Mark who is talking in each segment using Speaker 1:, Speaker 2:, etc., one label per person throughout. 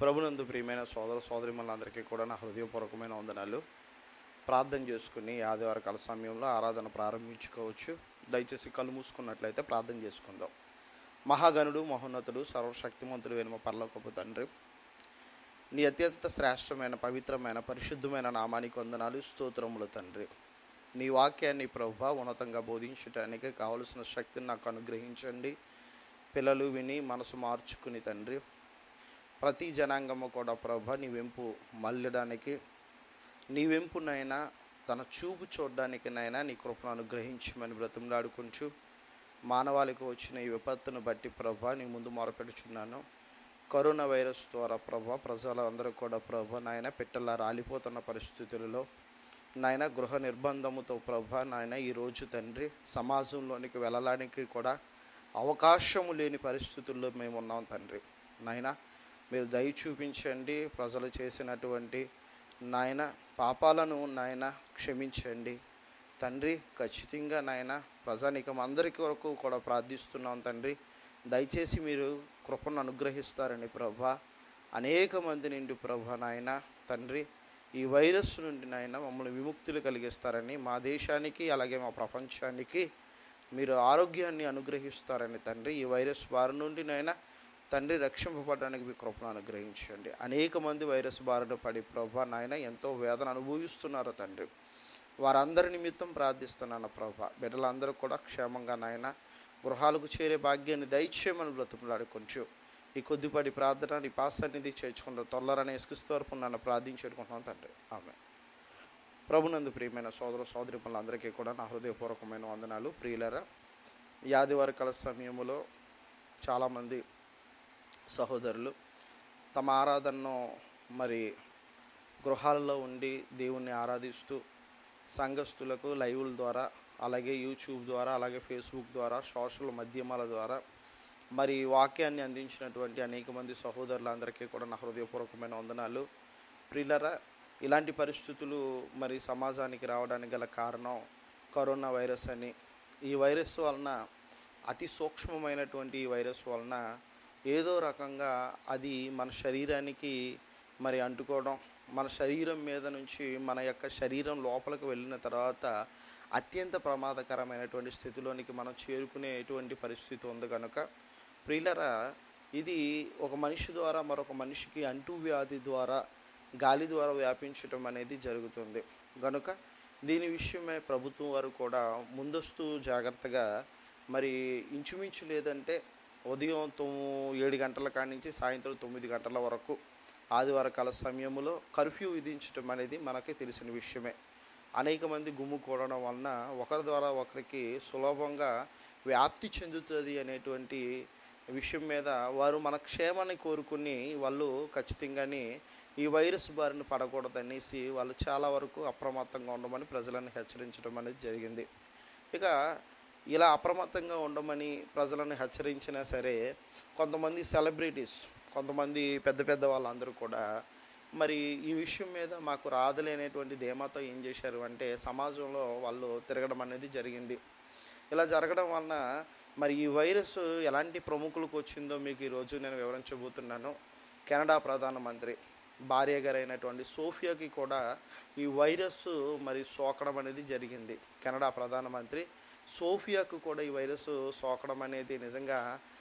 Speaker 1: ప్రభునందు ప్రియమైన సోదర సోదరిమలందరికీ కూడా నా హృదయపూర్వకమైన వందనాలు ప్రార్థన చేసుకుని ఆదివారం కాల సమయంలో ఆరాధన ప్రారంభించుకోవచ్చు దయచేసి కళ్ళు మూసుకున్నట్లయితే ప్రార్థన చేసుకుందాం మహాగణుడు మహోన్నతుడు సర్వశక్తిమంతుడు వెనుమ పరలోకపు తండ్రి నీ అత్యంత శ్రేష్టమైన పవిత్రమైన పరిశుద్ధమైన నామానికి వందనాలు స్తోత్రములు తండ్రి నీ వాక్యాన్ని ప్రభు ఉన్నతంగా బోధించడానికి కావలసిన శక్తిని నాకు అనుగ్రహించండి పిల్లలు విని మనసు మార్చుకుని తండ్రి ప్రతి జనాంగము కూడా ప్రభ నీ వెంపు మళ్ళడానికి నీ వెంపునైనా తన చూపు చూడడానికి నైనా నీ కృపను అనుగ్రహించమని బ్రతిమలాడుకుంటూ మానవాళికి వచ్చిన ఈ విపత్తును బట్టి ప్రభ నీ ముందు మొరపెడుచున్నాను కరోనా వైరస్ ద్వారా ప్రభ ప్రజలందరూ కూడా ప్రభ నాయన పెట్టలా రాలిపోతున్న పరిస్థితులలో నాయన గృహ నిర్బంధముతో ప్రభ నాయన ఈరోజు తండ్రి సమాజంలోనికి వెళ్ళడానికి కూడా అవకాశము లేని పరిస్థితుల్లో మేము ఉన్నాం తండ్రి నాయన మీరు దయ చూపించండి ప్రజలు చేసినటువంటి నాయన పాపాలను నాయన క్షమించండి తండ్రి ఖచ్చితంగా నాయన ప్రజానికం అందరికీ వరకు కూడా ప్రార్థిస్తున్నాం తండ్రి దయచేసి మీరు కృపను అనుగ్రహిస్తారని ప్రభా అనేక మంది నుండి ప్రభా నాయన తండ్రి ఈ వైరస్ నుండి నాయన మమ్మల్ని విముక్తులు కలిగిస్తారని మా దేశానికి అలాగే మా ప్రపంచానికి మీరు ఆరోగ్యాన్ని అనుగ్రహిస్తారని తండ్రి ఈ వైరస్ బారి నుండి నాయన తండ్రి రక్షింపబడడానికి మీ కృపను అనుగ్రహించండి అనేక మంది వైరస్ బారిన పడి ప్రభా నాయన ఎంతో వేదన అనుభవిస్తున్నారు తండ్రి వారందరి నిమిత్తం ప్రార్థిస్తున్నాను ప్రభా బిడ్డలందరూ కూడా క్షేమంగా నాయన గృహాలకు చేరే భాగ్యాన్ని దయచేయమని బ్రతుకులాడుకొంచు ఈ కొద్దిపాటి ప్రార్థన నీ పాసన్నిధి చేర్చుకుంటాం తొల్లరని ఎసుకిస్తూ వరకు నన్ను ప్రార్థించుకుంటున్నాం తండ్రి ఆమె ప్రభునందు ప్రియమైన సోదర సోదరి అందరికీ కూడా నా హృదయపూర్వకమైన వందనాలు ప్రియులరా ఈ ఆదివార కాల సమయంలో చాలామంది సహోదరులు తమ ఆరాధనను మరి గృహాలలో ఉండి దేవుణ్ణి ఆరాధిస్తూ సంఘస్థులకు లైవ్ల ద్వారా అలాగే యూట్యూబ్ ద్వారా అలాగే ఫేస్బుక్ ద్వారా సోషల్ మాధ్యమాల ద్వారా మరి వాక్యాన్ని అందించినటువంటి అనేక మంది సహోదరులందరికీ కూడా నా హృదయపూర్వకమైన వందనాలు ప్రియులరా ఇలాంటి పరిస్థితులు మరి సమాజానికి రావడానికి గల కారణం కరోనా వైరస్ అని ఈ వైరస్ వలన అతి సూక్ష్మమైనటువంటి ఈ వైరస్ వలన ఏదో రకంగా అది మన శరీరానికి మరి అంటుకోవడం మన శరీరం మీద నుంచి మన యొక్క శరీరం లోపలికి వెళ్ళిన తర్వాత అత్యంత ప్రమాదకరమైనటువంటి స్థితిలోనికి మనం చేరుకునేటువంటి పరిస్థితి ఉంది కనుక ప్రియులరా ఇది ఒక మనిషి ద్వారా మరొక మనిషికి అంటువ్యాధి ద్వారా గాలి ద్వారా వ్యాపించటం అనేది జరుగుతుంది కనుక దీని విషయమై ప్రభుత్వం వారు కూడా ముందస్తు జాగ్రత్తగా మరి ఇంచుమించు లేదంటే ఉదయం తొమ్మి ఏడు గంటల కాడి నుంచి సాయంత్రం తొమ్మిది గంటల వరకు ఆదివార కాల సమయంలో కర్ఫ్యూ విధించడం అనేది మనకి తెలిసిన విషయమే అనేక మంది గుమ్ము కూడడం వలన ఒకరి ద్వారా ఒకరికి సులభంగా వ్యాప్తి చెందుతుంది అనేటువంటి విషయం మీద వారు మన క్షేమాన్ని కోరుకుని వాళ్ళు ఖచ్చితంగానే ఈ వైరస్ బారిన పడకూడదనేసి వాళ్ళు చాలా వరకు అప్రమత్తంగా ఉండమని ప్రజలను హెచ్చరించడం అనేది జరిగింది ఇక ఇలా అప్రమత్తంగా ఉండమని ప్రజలను హెచ్చరించినా సరే కొంతమంది సెలబ్రిటీస్ కొంతమంది పెద్ద పెద్ద వాళ్ళందరూ కూడా మరి ఈ విషయం మీద మాకు రాదలేనటువంటి ధీమాతో ఏం చేశారు అంటే సమాజంలో వాళ్ళు తిరగడం అనేది జరిగింది ఇలా జరగడం వలన మరి ఈ వైరస్ ఎలాంటి ప్రముఖులకు వచ్చిందో మీకు ఈరోజు నేను వివరించబోతున్నాను కెనడా ప్రధానమంత్రి భార్య గారైనటువంటి సోఫియాకి కూడా ఈ వైరస్ మరి సోకడం అనేది జరిగింది కెనడా ప్రధానమంత్రి సోఫియాకు కూడా ఈ వైరస్ సోకడం అనేది నిజంగా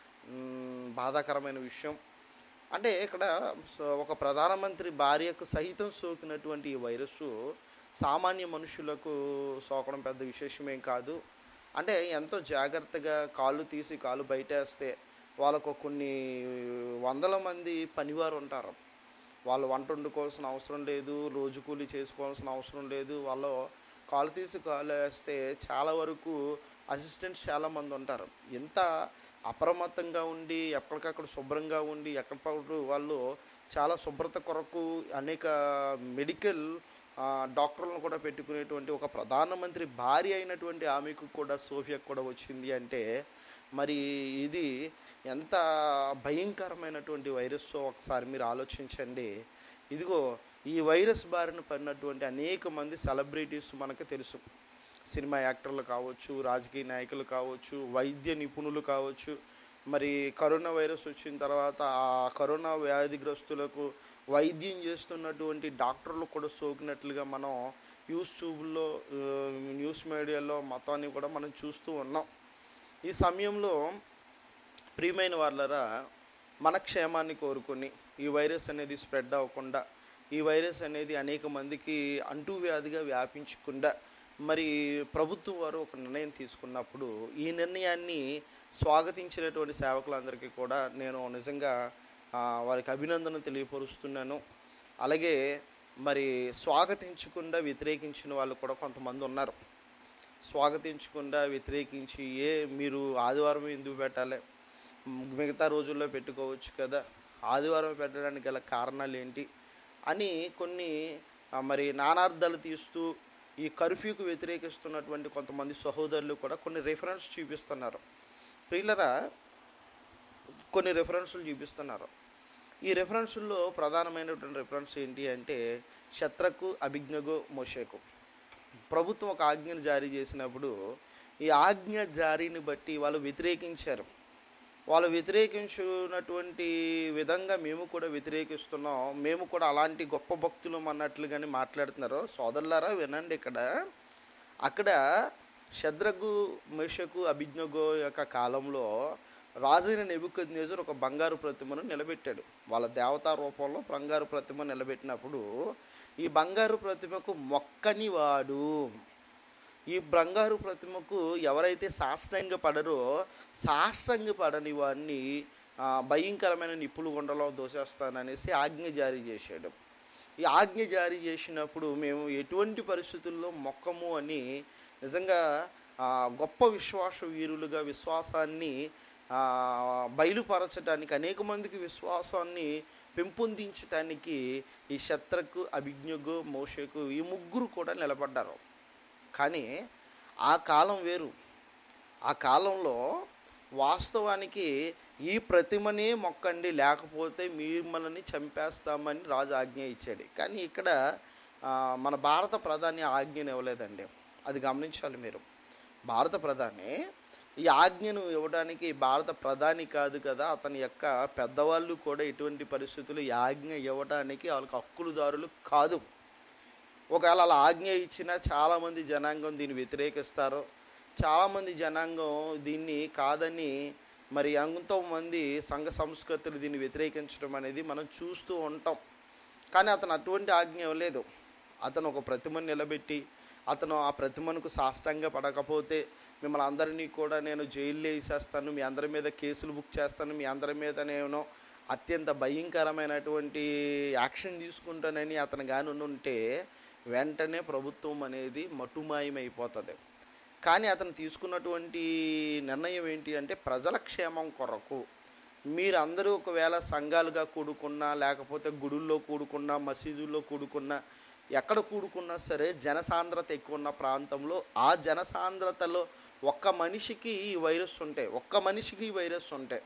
Speaker 1: బాధాకరమైన విషయం అంటే ఇక్కడ ఒక ప్రధానమంత్రి భార్యకు సహితం సోకినటువంటి ఈ వైరస్ సామాన్య మనుషులకు సోకడం పెద్ద విశేషమేం కాదు అంటే ఎంతో జాగ్రత్తగా కాళ్ళు తీసి కాళ్ళు బయటేస్తే వాళ్ళకు కొన్ని వందల మంది పనివారు ఉంటారు వాళ్ళు వంట వండుకోవాల్సిన అవసరం లేదు రోజు కూలీ చేసుకోవాల్సిన అవసరం లేదు వాళ్ళు కాలు తీసి కాలు వేస్తే చాలా వరకు అసిస్టెంట్స్ చాలామంది ఉంటారు ఎంత అప్రమత్తంగా ఉండి ఎక్కడికక్కడ శుభ్రంగా ఉండి ఎక్కడికప్పుడు వాళ్ళు చాలా శుభ్రత కొరకు అనేక మెడికల్ డాక్టర్లను కూడా పెట్టుకునేటువంటి ఒక ప్రధానమంత్రి భార్య అయినటువంటి ఆమెకు కూడా సోఫియాకు కూడా వచ్చింది అంటే మరి ఇది ఎంత భయంకరమైనటువంటి వైరస్ ఒకసారి మీరు ఆలోచించండి ఇదిగో ఈ వైరస్ బారిన పడినటువంటి అనేక మంది సెలబ్రిటీస్ మనకు తెలుసు సినిమా యాక్టర్లు కావచ్చు రాజకీయ నాయకులు కావచ్చు వైద్య నిపుణులు కావచ్చు మరి కరోనా వైరస్ వచ్చిన తర్వాత ఆ కరోనా వ్యాధిగ్రస్తులకు వైద్యం చేస్తున్నటువంటి డాక్టర్లు కూడా సోకినట్లుగా మనం యూట్యూబ్లో న్యూస్ మీడియాలో మొత్తాన్ని కూడా మనం చూస్తూ ఉన్నాం ఈ సమయంలో ప్రియమైన వాళ్ళరా మన క్షేమాన్ని కోరుకొని ఈ వైరస్ అనేది స్ప్రెడ్ అవ్వకుండా ఈ వైరస్ అనేది అనేక మందికి అంటువ్యాధిగా వ్యాపించకుండా మరి ప్రభుత్వం వారు ఒక నిర్ణయం తీసుకున్నప్పుడు ఈ నిర్ణయాన్ని స్వాగతించినటువంటి సేవకులందరికీ కూడా నేను నిజంగా ఆ, వారికి అభినందన తెలియపరుస్తున్నాను అలాగే మరి స్వాగతించకుండా వ్యతిరేకించిన వాళ్ళు కూడా కొంతమంది ఉన్నారు స్వాగతించకుండా వ్యతిరేకించి ఏ మీరు ఆదివారం ఎందుకు పెట్టాలి మ్, మిగతా రోజుల్లో పెట్టుకోవచ్చు కదా ఆదివారం పెట్టడానికి గల కారణాలు ఏంటి అని కొన్ని ఆ, మరి నానార్థాలు తీస్తూ ఈ కర్ఫ్యూకు వ్యతిరేకిస్తున్నటువంటి కొంతమంది సహోదరులు కూడా కొన్ని రెఫరెన్స్ చూపిస్తున్నారు ప్రియులరా కొన్ని రెఫరెన్సులు చూపిస్తున్నారు ఈ రెఫరెన్సుల్లో ప్రధానమైనటువంటి రెఫరెన్స్ ఏంటి అంటే శత్రకు అభిజ్ఞగు మోషేకు ప్రభుత్వం ఒక ఆజ్ఞను జారీ చేసినప్పుడు ఈ ఆజ్ఞ జారీని బట్టి వాళ్ళు వ్యతిరేకించారు వాళ్ళు వ్యతిరేకించినటువంటి విధంగా మేము కూడా వ్యతిరేకిస్తున్నాం మేము కూడా అలాంటి గొప్ప భక్తులం అన్నట్లుగానే మాట్లాడుతున్నారు సోదరులారా వినండి ఇక్కడ అక్కడ శద్రకు మేషకు అభిజ్ఞగో యొక్క కాలంలో రాజైన నెబుకద్నేజర్ ఒక బంగారు ప్రతిమను నిలబెట్టాడు వాళ్ళ దేవతా రూపంలో బంగారు ప్రతిమ నిలబెట్టినప్పుడు ఈ బంగారు ప్రతిమకు మొక్కని వాడు ఈ బంగారు ప్రతిమకు ఎవరైతే సాష్టాంగ పడరో సాష్టాంగ పడని వాడిని ఆ, భయంకరమైన నిప్పులు గుండలో దోసేస్తాననేసి ఆజ్ఞ జారీ చేశాడు ఈ ఆజ్ఞ జారీ చేసినప్పుడు మేము ఎటువంటి పరిస్థితుల్లో మొక్కము అని నిజంగా ఆ, గొప్ప విశ్వాస వీరులుగా విశ్వాసాన్ని ఆ, బయలుపరచడానికి అనేక మందికి విశ్వాసాన్ని పెంపొందించటానికి ఈ శత్రకు అభిజ్ఞకు మోషకు ఈ ముగ్గురు కూడా నిలబడ్డారు కానీ ఆ కాలం వేరు ఆ కాలంలో వాస్తవానికి ఈ ప్రతిమనే మొక్కండి లేకపోతే మిమ్మల్ని చంపేస్తామని రాజు ఆజ్ఞ ఇచ్చాడు కానీ ఇక్కడ ఆ, మన భారత ప్రధాని ఆజ్ఞను ఇవ్వలేదండి అది గమనించాలి మీరు భారత ప్రధాని ఈ ఆజ్ఞను ఇవ్వడానికి భారత ప్రధాని కాదు కదా అతని యొక్క పెద్దవాళ్ళు కూడా ఎటువంటి పరిస్థితులు ఈ ఆజ్ఞ ఇవ్వడానికి వాళ్ళకి హక్కులుదారులు కాదు ఒకవేళ అలా ఆజ్ఞ ఇచ్చినా చాలామంది జనాంగం దీన్ని వ్యతిరేకిస్తారు చాలామంది జనాంగం దీన్ని కాదని మరి ఎంతోమంది సంఘ సంస్కృతులు దీన్ని వ్యతిరేకించడం అనేది మనం చూస్తూ ఉంటాం కానీ అతను అటువంటి ఆజ్ఞ ఇవ్వలేదు అతను ఒక ప్రతిమను నిలబెట్టి అతను ఆ ప్రతిమను సాష్టంగా పడకపోతే మిమ్మల్ని అందరినీ కూడా నేను జైల్లో వేసేస్తాను మీ అందరి మీద కేసులు బుక్ చేస్తాను మీ అందరి మీద నేను అత్యంత భయంకరమైనటువంటి యాక్షన్ తీసుకుంటానని అతను కాని ఉంటే వెంటనే ప్రభుత్వం అనేది మటుమాయమైపోతుంది కానీ అతను తీసుకున్నటువంటి నిర్ణయం ఏంటి అంటే ప్రజల క్షేమం కొరకు మీరందరూ ఒకవేళ సంఘాలుగా కూడుకున్నా లేకపోతే గుడుల్లో కూడుకున్నా మసీదుల్లో కూడుకున్నా ఎక్కడ కూడుకున్నా సరే జనసాంద్రత ఎక్కువ ఉన్న ప్రాంతంలో ఆ జనసాంద్రతలో ఒక్క మనిషికి ఈ వైరస్ ఉంటాయి ఒక్క మనిషికి ఈ వైరస్ ఉంటాయి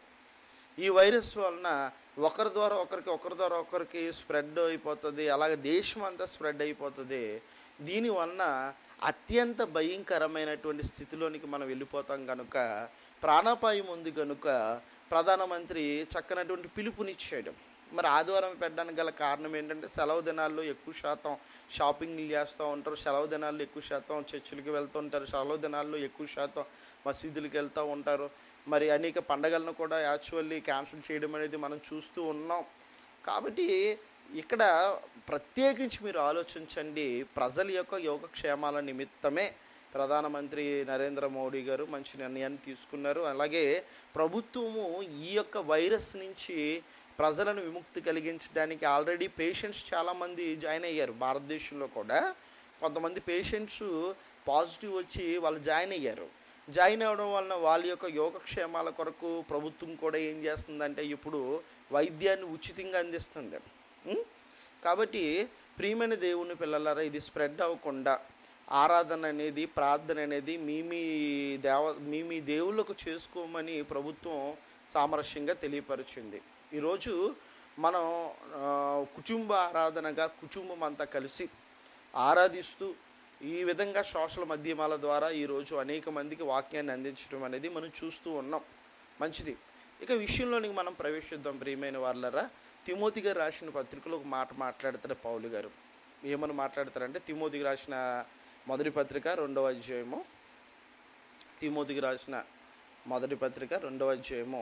Speaker 1: ఈ వైరస్ వలన ఒకరి ద్వారా ఒకరికి ఒకరి ద్వారా ఒకరికి స్ప్రెడ్ అయిపోతుంది అలాగే దేశం అంతా స్ప్రెడ్ అయిపోతుంది దీని వలన అత్యంత భయంకరమైనటువంటి స్థితిలోనికి మనం వెళ్ళిపోతాం కనుక ప్రాణాపాయం ఉంది కనుక ప్రధానమంత్రి చక్కనటువంటి పిలుపునిచ్చాడు మరి ఆదివారం పెట్టడానికి గల కారణం ఏంటంటే సెలవు దినాల్లో ఎక్కువ శాతం షాపింగ్లు చేస్తూ ఉంటారు సెలవు దినాల్లో ఎక్కువ శాతం చర్చిలకి వెళ్తూ ఉంటారు సెలవు దినాల్లో ఎక్కువ శాతం మసీదులకు వెళ్తూ ఉంటారు మరి అనేక పండగలను కూడా యాక్చువల్లీ క్యాన్సిల్ చేయడం అనేది మనం చూస్తూ ఉన్నాం కాబట్టి ఇక్కడ ప్రత్యేకించి మీరు ఆలోచించండి ప్రజల యొక్క యోగక్షేమాల నిమిత్తమే ప్రధానమంత్రి నరేంద్ర మోడీ గారు మంచి నిర్ణయాన్ని తీసుకున్నారు అలాగే ప్రభుత్వము ఈ యొక్క వైరస్ నుంచి ప్రజలను విముక్తి కలిగించడానికి ఆల్రెడీ పేషెంట్స్ చాలామంది జాయిన్ అయ్యారు భారతదేశంలో కూడా కొంతమంది పేషెంట్స్ పాజిటివ్ వచ్చి వాళ్ళు జాయిన్ అయ్యారు జాయిన్ అవ్వడం వలన వాళ్ళ యొక్క యోగక్షేమాల కొరకు ప్రభుత్వం కూడా ఏం చేస్తుందంటే ఇప్పుడు వైద్యాన్ని ఉచితంగా అందిస్తుంది ఉం? కాబట్టి ప్రియమైన దేవుని పిల్లలారా ఇది స్ప్రెడ్ అవ్వకుండా ఆరాధన అనేది ప్రార్థన అనేది మీ మీ దేవ మీ మీ దేవుళ్ళకు చేసుకోమని ప్రభుత్వం సామరస్యంగా తెలియపరిచింది ఈరోజు మనం ఆ, కుటుంబ ఆరాధనగా కుటుంబం అంతా కలిసి ఆరాధిస్తూ ఈ విధంగా సోషల్ మాధ్యమాల ద్వారా ఈరోజు అనేక మందికి వాక్యాన్ని అందించడం అనేది మనం చూస్తూ ఉన్నాం మంచిది ఇక విషయంలోనికి మనం ప్రవేశిద్దాం ప్రియమైన వాళ్ళరా తిమోతి గారు రాసిన పత్రికలో ఒక మాట మాట్లాడతారు పౌలు గారు ఏమని మాట్లాడతారంటే తిమోతికి రాసిన మొదటి పత్రిక రెండవ అధ్యాయము తిమోతికి రాసిన మొదటి పత్రిక రెండవ అధ్యాయము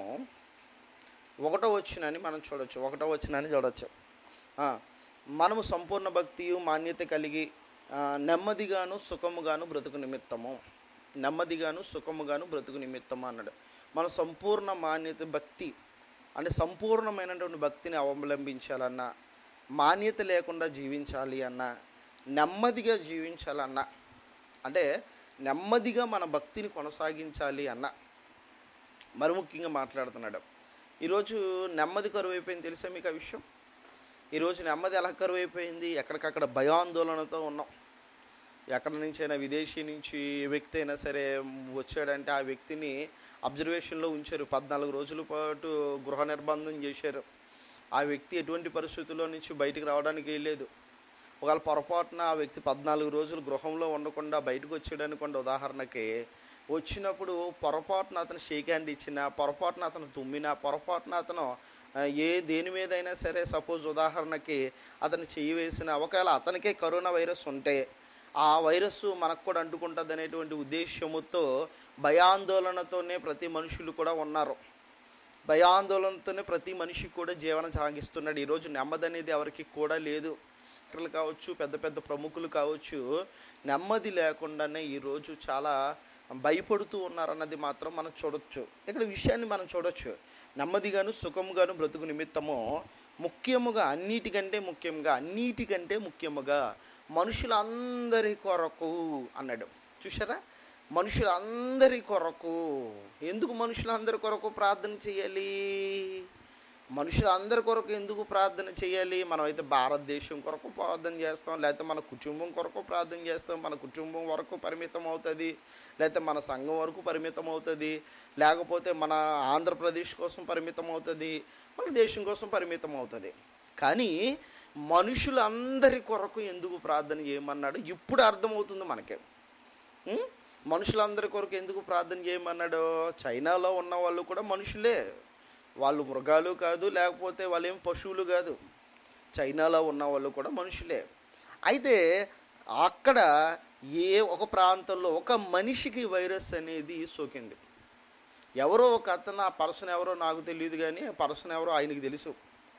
Speaker 1: ఒకటో వచ్చినని మనం చూడొచ్చు ఒకటో వచ్చినని చూడొచ్చు ఆ, మనము సంపూర్ణ భక్తియు మాన్యత కలిగి ఆ, నెమ్మదిగాను సుఖముగాను బ్రతుకు నిమిత్తము నెమ్మదిగాను సుఖముగాను బ్రతుకు నిమిత్తము అన్నాడు మన సంపూర్ణ మాన్యత భక్తి అంటే సంపూర్ణమైనటువంటి భక్తిని అవలంబించాలన్నా మాన్యత లేకుండా జీవించాలి అన్నా నెమ్మదిగా జీవించాలన్నా అంటే నెమ్మదిగా మన భక్తిని కొనసాగించాలి అన్న మరి ముఖ్యంగా మాట్లాడుతున్నాడు ఈరోజు నెమ్మది కరువు అయిపోయింది తెలుసా మీకు ఆ విషయం ఈరోజు నెమ్మది ఎలా కరువు అయిపోయింది ఎక్కడికక్కడ భయాందోళనతో ఉన్నాం ఎక్కడి నుంచైనా విదేశీ నుంచి ఏ వ్యక్తి అయినా సరే వచ్చాడంటే ఆ వ్యక్తిని అబ్జర్వేషన్లో ఉంచారు పద్నాలుగు రోజుల పాటు గృహ నిర్బంధం చేశారు ఆ వ్యక్తి ఎటువంటి పరిస్థితుల్లో నుంచి బయటికి రావడానికి లేదు ఒకవేళ పొరపాటున ఆ వ్యక్తి పద్నాలుగు రోజులు గృహంలో ఉండకుండా బయటకు వచ్చాడు అనుకోండి ఉదాహరణకి వచ్చినప్పుడు పొరపాటున అతను షేక్ హ్యాండ్ ఇచ్చినా పొరపాటున అతను తుమ్మినా పొరపాటున అతను ఆ, ఏ దేని మీదైనా సరే సపోజ్ ఉదాహరణకి అతను చెయ్యి వేసిన ఒకవేళ అతనికే కరోనా వైరస్ ఉంటే ఆ వైరస్ మనకు కూడా అంటుకుంటుంది అనేటువంటి ఉద్దేశముతో భయాందోళనతోనే ప్రతి మనుషులు కూడా ఉన్నారు భయాందోళనతోనే ప్రతి మనిషి కూడా జీవనం సాగిస్తున్నాడు ఈరోజు నెమ్మది అనేది ఎవరికి కూడా లేదు డాక్టర్లు కావచ్చు పెద్ద పెద్ద ప్రముఖులు కావచ్చు నెమ్మది లేకుండానే ఈరోజు చాలా భయపడుతూ ఉన్నారన్నది మాత్రం మనం చూడొచ్చు ఇక్కడ విషయాన్ని మనం చూడొచ్చు నెమ్మదిగాను సుఖముగాను బ్రతుకు నిమిత్తము ముఖ్యముగా అన్నిటికంటే ముఖ్యంగా అన్నిటికంటే ముఖ్యముగా మనుషులందరి కొరకు అన్నాడు చూసారా మనుషులందరి కొరకు ఎందుకు మనుషులందరి కొరకు ప్రార్థన చేయాలి మనుషులందరి కొరకు ఎందుకు ప్రార్థన చేయాలి మనం అయితే భారతదేశం కొరకు ప్రార్థన చేస్తాం లేకపోతే మన కుటుంబం కొరకు ప్రార్థన చేస్తాం మన కుటుంబం వరకు పరిమితం అవుతుంది లేకపోతే మన సంఘం వరకు పరిమితం అవుతుంది లేకపోతే మన ఆంధ్రప్రదేశ్ కోసం పరిమితం అవుతుంది మన దేశం కోసం పరిమితం అవుతుంది కానీ మనుషులందరి కొరకు ఎందుకు ప్రార్థన చేయమన్నాడు ఇప్పుడు అర్థమవుతుంది మనకి ఉం? మనుషులందరి కొరకు ఎందుకు ప్రార్థన చేయమన్నాడు చైనాలో ఉన్న వాళ్ళు కూడా మనుషులే వాళ్ళు మృగాలు కాదు లేకపోతే వాళ్ళు ఏం పశువులు కాదు చైనాలో ఉన్న వాళ్ళు కూడా మనుషులే అయితే అక్కడ ఏ ఒక ప్రాంతంలో ఒక మనిషికి వైరస్ అనేది సోకింది ఎవరో ఒక అతను ఆ పర్సన్ ఎవరో నాకు తెలియదు కానీ ఆ పర్సన్ ఎవరో ఆయనకి తెలుసు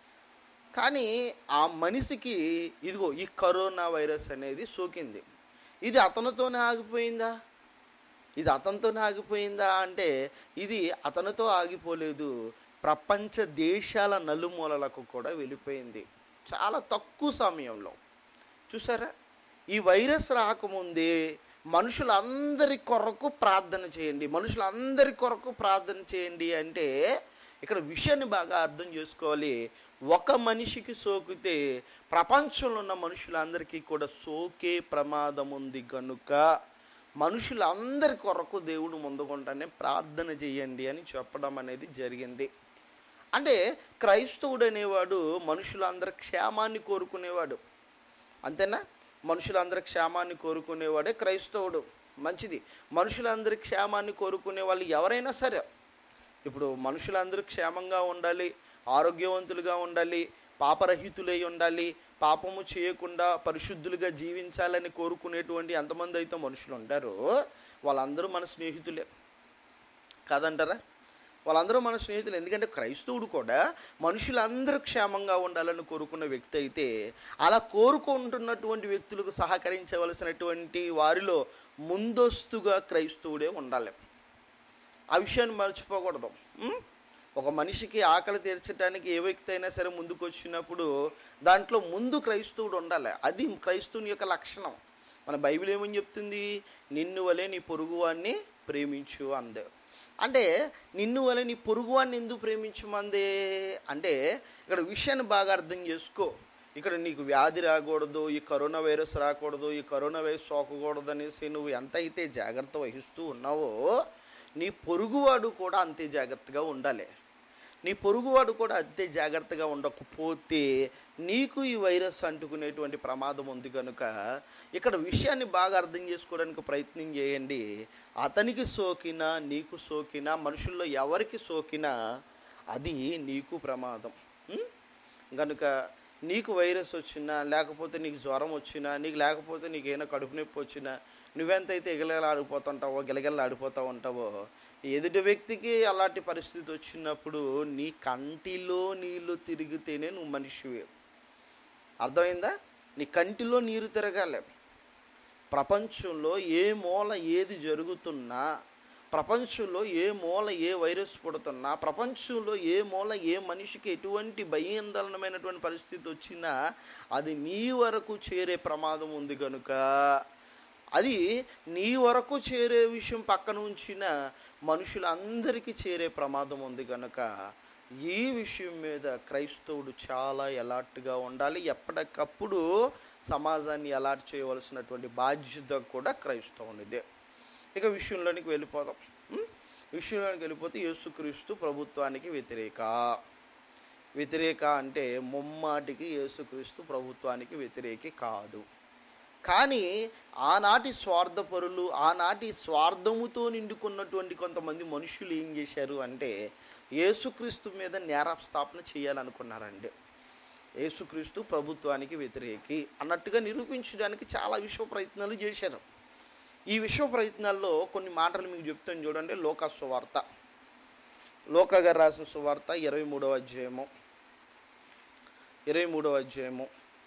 Speaker 1: కానీ ఆ మనిషికి ఇదిగో ఈ కరోనా వైరస్ అనేది సోకింది ఇది అతనితోనే ఆగిపోయిందా ఇది అతనితోనే ఆగిపోయిందా అంటే ఇది అతనితో ఆగిపోలేదు ప్రపంచ దేశాల నలుమూలలకు కూడా వెళ్ళిపోయింది చాలా తక్కువ సమయంలో చూసారా ఈ వైరస్ రాకముందే మనుషులందరి కొరకు ప్రార్థన చేయండి మనుషులందరి కొరకు ప్రార్థన చేయండి అంటే ఇక్కడ విషయాన్ని బాగా అర్థం చేసుకోవాలి ఒక మనిషికి సోకితే ప్రపంచంలో ఉన్న మనుషులందరికీ కూడా సోకే ప్రమాదం ఉంది కనుక మనుషులందరి కొరకు దేవుడు ముందుకుంటానే ప్రార్థన చేయండి అని చెప్పడం అనేది జరిగింది అంటే క్రైస్తవుడు అనేవాడు మనుషులందరి క్షేమాన్ని కోరుకునేవాడు అంతేనా మనుషులందరి క్షేమాన్ని కోరుకునేవాడే క్రైస్తవుడు మంచిది మనుషులందరి క్షేమాన్ని కోరుకునే వాళ్ళు ఎవరైనా సరే ఇప్పుడు మనుషులందరూ క్షేమంగా ఉండాలి ఆరోగ్యవంతులుగా ఉండాలి పాపరహితులై ఉండాలి పాపము చేయకుండా పరిశుద్ధులుగా జీవించాలని కోరుకునేటువంటి ఎంతమంది అయితే మనుషులు ఉంటారో వాళ్ళందరూ మన స్నేహితులే కాదంటారా వాళ్ళందరూ మన స్నేహితులు ఎందుకంటే క్రైస్తవుడు కూడా మనుషులందరూ క్షేమంగా ఉండాలని కోరుకున్న వ్యక్తి అయితే అలా కోరుకుంటున్నటువంటి వ్యక్తులకు సహకరించవలసినటువంటి వారిలో ముందస్తుగా క్రైస్తవుడే ఉండాలి ఆ విషయాన్ని మర్చిపోకూడదు ఉం? ఒక మనిషికి ఆకలి తీర్చడానికి ఏ వ్యక్తి అయినా సరే ముందుకు వచ్చినప్పుడు దాంట్లో ముందు క్రైస్తవుడు ఉండాలి అది క్రైస్తవుని యొక్క లక్షణం మన బైబిల్ ఏమని చెప్తుంది నిన్ను వలె నీ పొరుగువాన్ని ప్రేమించు అందే అంటే నిన్ను వలె నీ పొరుగువాన్ని ఎందుకు ప్రేమించమందే అంటే ఇక్కడ విషయాన్ని బాగా అర్థం చేసుకో ఇక్కడ నీకు వ్యాధి రాకూడదు ఈ కరోనా వైరస్ రాకూడదు ఈ కరోనా వైరస్ సోకకూడదు అనేసి నువ్వు ఎంత అయితే జాగ్రత్త వహిస్తూ ఉన్నావో నీ పొరుగువాడు కూడా అంతే జాగ్రత్తగా ఉండాలి నీ పొరుగువాడు కూడా అంతే జాగ్రత్తగా ఉండకపోతే నీకు ఈ వైరస్ అంటుకునేటువంటి ప్రమాదం ఉంది కనుక ఇక్కడ విషయాన్ని బాగా అర్థం చేసుకోవడానికి ప్రయత్నం చేయండి అతనికి సోకినా నీకు సోకినా మనుషుల్లో ఎవరికి సోకినా అది నీకు ప్రమాదం ఉం? గనుక నీకు వైరస్ వచ్చినా లేకపోతే నీకు జ్వరం వచ్చినా నీకు లేకపోతే నీకు ఏమైనా కడుపు నొప్పి వచ్చినా నువ్వెంతైతే ఎగలగలాడిపోతుంటావో గిలగిలాడిపోతూ ఉంటావో ఎదుటి వ్యక్తికి అలాంటి పరిస్థితి వచ్చినప్పుడు నీ కంటిలో నీళ్లు తిరిగితేనే నువ్వు మనిషివే అర్థమైందా నీ కంటిలో నీరు తిరగాలి ప్రపంచంలో ఏ మూల ఏది జరుగుతున్నా ప్రపంచంలో ఏ మూల ఏ వైరస్ పుడుతున్నా ప్రపంచంలో ఏ మూల ఏ మనిషికి ఎటువంటి భయాందోళనమైనటువంటి పరిస్థితి వచ్చినా అది నీ వరకు చేరే ప్రమాదం ఉంది కనుక అది నీ వరకు చేరే విషయం పక్కన ఉంచిన మనుషులందరికీ చేరే ప్రమాదం ఉంది కనుక ఈ విషయం మీద క్రైస్తవుడు చాలా ఎలాట్గా ఉండాలి ఎప్పటికప్పుడు సమాజాన్ని ఎలాట్ చేయవలసినటువంటి బాధ్యత కూడా క్రైస్తవునిదే ఇక విషయంలోనికి వెళ్ళిపోదాం ఉం? విషయంలోనికి వెళ్ళిపోతే యేసుక్రీస్తు ప్రభుత్వానికి వ్యతిరేక వ్యతిరేక అంటే ముమ్మాటికి యేసుక్రీస్తు ప్రభుత్వానికి వ్యతిరేకి కాదు కానీ ఆనాటి స్వార్థపరులు ఆనాటి స్వార్థముతో నిండుకున్నటువంటి కొంతమంది మనుషులు ఏం చేశారు అంటే యేసుక్రీస్తు మీద నేరస్థాపన చేయాలనుకున్నారండి యేసుక్రీస్తు ప్రభుత్వానికి వ్యతిరేకి అన్నట్టుగా నిరూపించడానికి చాలా విశ్వ ప్రయత్నాలు చేశారు ఈ విశ్వ ప్రయత్నాల్లో కొన్ని మాటలు మీకు చెప్తాను చూడండి లోక సువార్త లోక గారు రాసిన సువార్త ఇరవై మూడవ అధ్యాయము ఇరవై మూడవ అధ్యాయము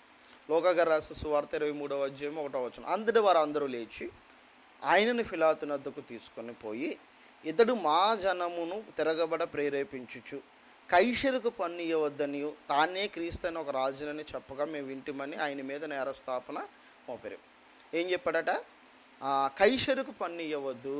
Speaker 1: లోక గారు రాసిన సువార్త ఇరవై మూడవ అధ్యాయం ఒకటో వచ్చిన అందరి వారు అందరూ లేచి ఆయనను ఫిలాతునద్దకు తీసుకొని పోయి ఇతడు మా జనమును తిరగబడ ప్రేరేపించుచు కైషరుకు పన్ను ఇవ్వద్దనియు తానే క్రీస్తని ఒక రాజునని చెప్పగా మేము వింటిమని ఆయన మీద నేరస్థాపన మోపారు ఏం చెప్పాడట ఆ, కైషరుకు పన్ను ఇవ్వద్దు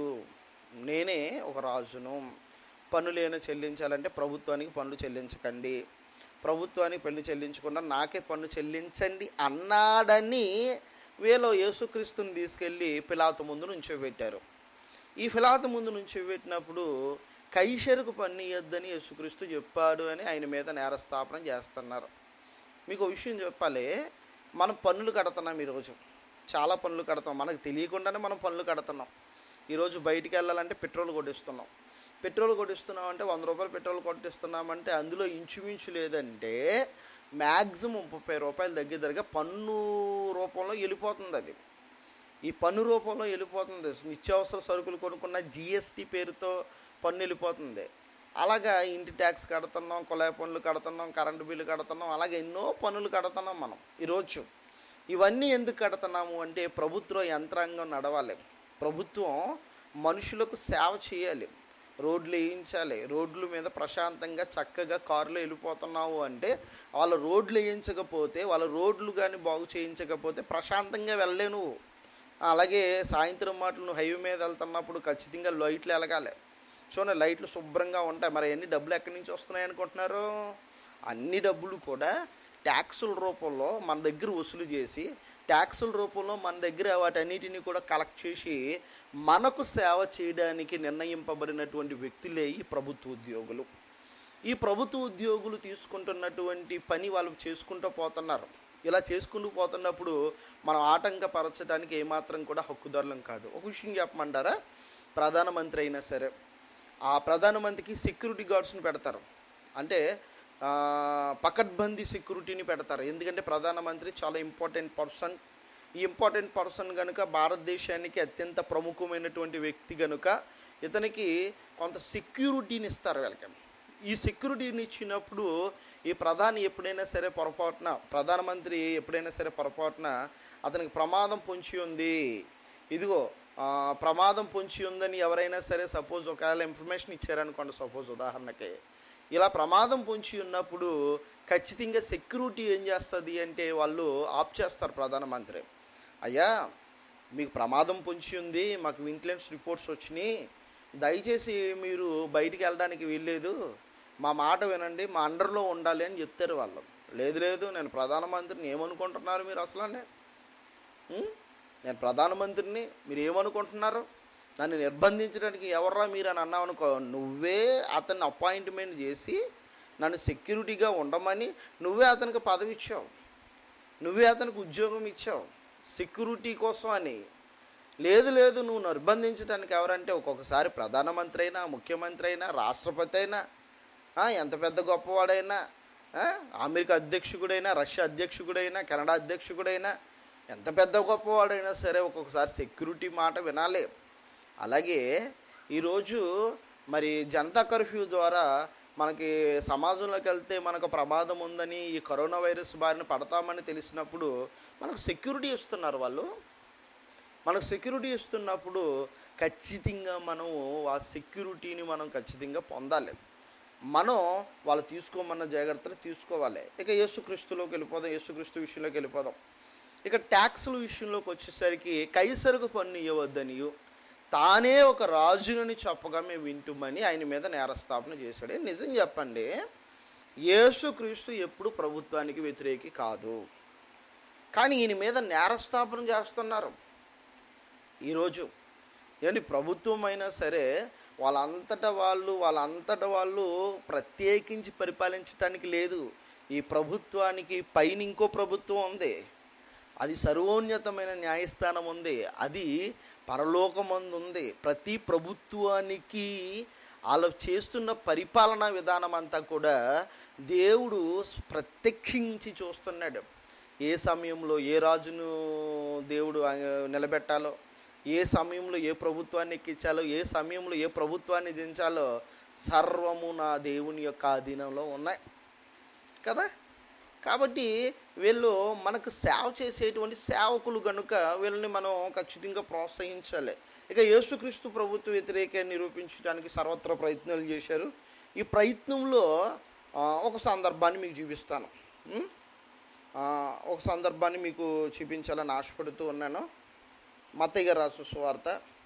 Speaker 1: నేనే ఒక రాజును పన్నులేనా చెల్లించాలంటే ప్రభుత్వానికి పన్ను చెల్లించకండి ప్రభుత్వానికి పన్ను చెల్లించకుండా నాకే పన్ను చెల్లించండి అన్నాడని వీళ్ళు యేసుక్రీస్తుని తీసుకెళ్ళి పిలాతు ముందు నుంచోబెట్టారు ఈ ఫిలాతు ముందు నుంచోబెట్టినప్పుడు కైషరుకు పన్ను ఇవ్వద్దని యేసుక్రీస్తు చెప్పాడు అని ఆయన మీద నేరస్థాపన చేస్తున్నారు మీకు ఒక విషయం చెప్పాలి మనం పన్నులు కడుతున్నాం ఈరోజు చాలా పనులు కడతాం మనకు తెలియకుండానే మనం పనులు కడుతున్నాం ఈరోజు బయటికి వెళ్ళాలంటే పెట్రోల్ కొట్టిస్తున్నాం పెట్రోల్ కొట్టిస్తున్నాం అంటే వంద రూపాయలు పెట్రోల్ కొట్టిస్తున్నామంటే అందులో ఇంచుమించు లేదంటే మ్యాక్సిమం ముప్పై రూపాయల దగ్గర దగ్గర పన్ను రూపంలో వెళ్ళిపోతుంది అది ఈ పన్ను రూపంలో వెళ్ళిపోతుంది నిత్యావసర సరుకులు కొనుక్కున్న జిఎస్టీ పేరుతో పన్ను వెళ్ళిపోతుంది అలాగా ఇంటి ట్యాక్స్ కడుతున్నాం కుళాయి పన్నులు కడుతున్నాం కరెంటు బిల్లు కడుతున్నాం అలాగే ఎన్నో పన్నులు కడుతున్నాం మనం ఈరోజు ఇవన్నీ ఎందుకు కడుతున్నాము అంటే ప్రభుత్వ యంత్రాంగం నడవాలి ప్రభుత్వం మనుషులకు సేవ చేయాలి రోడ్లు వేయించాలి రోడ్ల మీద ప్రశాంతంగా చక్కగా కారులో వెళ్ళిపోతున్నావు అంటే వాళ్ళ రోడ్లు వేయించకపోతే వాళ్ళ రోడ్లు కానీ బాగు చేయించకపోతే ప్రశాంతంగా వెళ్ళలే నువ్వు అలాగే సాయంత్రం మాటలు నువ్వు హైవే మీద వెళ్తున్నప్పుడు ఖచ్చితంగా లైట్లు వెలగాలి చూడండి లైట్లు శుభ్రంగా ఉంటాయి మరి అన్ని డబ్బులు ఎక్కడి నుంచి వస్తున్నాయి అనుకుంటున్నారు అన్ని డబ్బులు కూడా ట్యాక్సుల రూపంలో మన దగ్గర వసూలు చేసి ట్యాక్సుల రూపంలో మన దగ్గర వాటన్నిటిని కూడా కలెక్ట్ చేసి మనకు సేవ చేయడానికి నిర్ణయింపబడినటువంటి వ్యక్తులే ఈ ప్రభుత్వ ఉద్యోగులు ఈ ప్రభుత్వ ఉద్యోగులు తీసుకుంటున్నటువంటి పని వాళ్ళు చేసుకుంటూ పోతున్నారు ఇలా చేసుకుంటూ పోతున్నప్పుడు మనం ఆటంకపరచడానికి ఏమాత్రం కూడా హక్కుదారులం కాదు ఒక విషయం చెప్పమంటారా ప్రధానమంత్రి అయినా సరే ఆ ప్రధానమంత్రికి సెక్యూరిటీ గార్డ్స్ని పెడతారు అంటే ఆ, పకడ్బందీ సెక్యూరిటీని పెడతారు ఎందుకంటే ప్రధానమంత్రి చాలా ఇంపార్టెంట్ పర్సన్ ఈ ఇంపార్టెంట్ పర్సన్ కనుక భారతదేశానికి అత్యంత ప్రముఖమైనటువంటి వ్యక్తి కనుక ఇతనికి కొంత సెక్యూరిటీని ఇస్తారు వీళ్ళకి ఈ సెక్యూరిటీని ఇచ్చినప్పుడు ఈ ప్రధాని ఎప్పుడైనా సరే పొరపాటున ప్రధానమంత్రి ఎప్పుడైనా సరే పొరపాటున అతనికి ప్రమాదం పొంచి ఉంది ఇదిగో ఆ, ప్రమాదం పొంచి ఉందని ఎవరైనా సరే సపోజ్ ఒకవేళ ఇన్ఫర్మేషన్ ఇచ్చారనుకోండి సపోజ్ ఉదాహరణకి ఇలా ప్రమాదం పొంచి ఉన్నప్పుడు ఖచ్చితంగా సెక్యూరిటీ ఏం చేస్తుంది అంటే వాళ్ళు ఆప్ చేస్తారు ప్రధానమంత్రి అయ్యా మీకు ప్రమాదం పొంచి ఉంది మాకు వింట్లెన్స్ రిపోర్ట్స్ వచ్చినాయి దయచేసి మీరు బయటికి వెళ్ళడానికి వీల్లేదు మా మాట వినండి మా అండర్లో ఉండాలి అని చెప్తారు వాళ్ళు లేదు లేదు నేను ప్రధానమంత్రిని ఏమనుకుంటున్నారు మీరు అసలు ఉం? నేను ప్రధానమంత్రిని మీరు ఏమనుకుంటున్నారు నన్ను నిర్బంధించడానికి ఎవర్రా మీరు అని అన్నావు అనుకో నువ్వే అతన్ని అపాయింట్మెంట్ చేసి నన్ను సెక్యూరిటీగా ఉండమని నువ్వే అతనికి పదవి ఇచ్చావు నువ్వే అతనికి ఉద్యోగం ఇచ్చావు సెక్యూరిటీ కోసం అని లేదు లేదు నువ్వు నిర్బంధించడానికి ఎవరంటే ఒక్కొక్కసారి ప్రధానమంత్రి అయినా ముఖ్యమంత్రి అయినా రాష్ట్రపతి అయినా ఆ, ఎంత పెద్ద గొప్పవాడైనా ఆ, అమెరికా అధ్యక్షుడైనా రష్యా అధ్యక్షుడైనా కెనడా అధ్యక్షుడైనా ఎంత పెద్ద గొప్పవాడైనా సరే ఒక్కొక్కసారి సెక్యూరిటీ మాట వినాలి అలాగే ఈరోజు మరి జనతా కర్ఫ్యూ ద్వారా మనకి సమాజంలోకి వెళ్తే మనకు ప్రమాదం ఉందని ఈ కరోనా వైరస్ బారిన పడతామని తెలిసినప్పుడు మనకు సెక్యూరిటీ ఇస్తున్నారు వాళ్ళు మనకు సెక్యూరిటీ ఇస్తున్నప్పుడు ఖచ్చితంగా మనం ఆ సెక్యూరిటీని మనం ఖచ్చితంగా పొందాలి మనం వాళ్ళు తీసుకోమన్న జాగ్రత్తలు తీసుకోవాలి ఇక యేసుక్రీస్తులోకి వెళ్ళిపోదాం యేసుక్రీస్తు విషయంలోకి వెళ్ళిపోదాం ఇక ట్యాక్సుల విషయంలోకి వచ్చేసరికి కైసరుకు పన్ను ఇవ్వద్దనియు తానే ఒక రాజునని చెప్పగా మేము వింటుమని ఆయన మీద నేరస్థాపన చేశాడు నిజం చెప్పండి యేసుక్రీస్తు ఎప్పుడు ప్రభుత్వానికి వ్యతిరేకి కాదు కానీ ఈయన మీద నేరస్థాపన చేస్తున్నారు ఈరోజు ఏంటి ప్రభుత్వం అయినా సరే వాళ్ళంతటా వాళ్ళు వాళ్ళంతటా వాళ్ళు ప్రత్యేకించి పరిపాలించటానికి లేదు ఈ ప్రభుత్వానికి పైన ఇంకో ప్రభుత్వం ఉంది అది సర్వోన్నతమైన న్యాయస్థానం ఉంది అది పరలోకమందు ఉంది ప్రతి ప్రభుత్వానికి వాళ్ళు చేస్తున్న పరిపాలనా విధానం అంతా కూడా దేవుడు ప్రత్యక్షించి చూస్తున్నాడు ఏ సమయంలో ఏ రాజును దేవుడు ఆ, నిలబెట్టాలో ఏ సమయంలో ఏ ప్రభుత్వాన్ని ఎక్కించాలో ఏ సమయంలో ఏ ప్రభుత్వాన్ని దించాలో సర్వము నా దేవుని యొక్క అధీనంలో ఉన్నాయి కదా కాబట్టి వీళ్ళు మనకు సేవ చేసేటువంటి సేవకులు కనుక వీళ్ళని మనం ఖచ్చితంగా ప్రోత్సహించాలి ఇక యేసుక్రీస్తు ప్రభుత్వ వ్యతిరేక నిరూపించడానికి సర్వత్ర ప్రయత్నాలు చేశారు ఈ ప్రయత్నంలో ఆ, ఒక సందర్భాన్ని మీకు చూపిస్తాను ఉం? ఆ, ఒక సందర్భాన్ని మీకు చూపించాలని ఆశపడుతూ ఉన్నాను మత్తయ్య గారు రాసు సువార్త